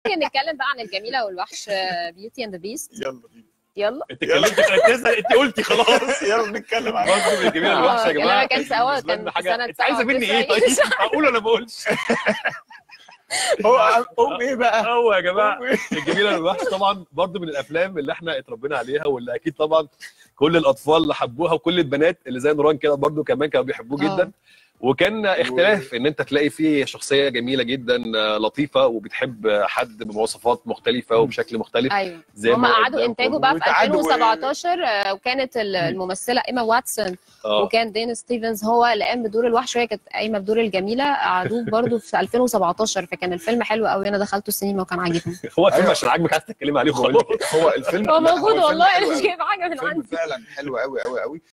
ممكن نتكلم بقى عن الجميله والوحش بيوتي اند ذا بيست يلا بينا يلا انت اتكلمت ركزها انت قلتي خلاص يلا نتكلم عن برضه من الجميله الوحشه يا آه، جماعه لا، كان سوا- بالنسبة كان لنا في حاجه سنة انت عايزه مني ايه 97. طيب اقول ولا ما اقولش هو قوم ايه بقى؟ هو يا جماعه قوم إيه؟ الجميله الوحش طبعا برضو من الافلام اللي احنا اتربينا عليها واللي اكيد طبعا كل الاطفال اللي حبوها وكل البنات اللي زي نوران كده برضو كمان كانوا بيحبوه آه. جدا وكان اختلاف ان انت تلاقي فيه شخصيه جميله جدا آه، لطيفه وبتحب حد بمواصفات مختلفه وبشكل مختلف ايوه زي هم ما قعدوا قدامكم. انتاجه بقى في وتعادوا- 2017 آه، وكانت ال- الممثله ايما واتسون اه وكان دين ستيفنز هو اللي قام بدور الوحش وهي كانت قايمه بدور الجميله قعدوه برضه في 2017 فكان الفيلم حلو قوي انا دخلته السينما وكان عاجبني هو الفيلم أيوة. عشان عاجبك عايز تتكلمي عليه بقول خلاص لك هو الفيلم هو لا، موجود الفيلم والله حلو انا مش أوي. جايب حاجه من الفيلم عندي فعلا حلو قوي قوي قوي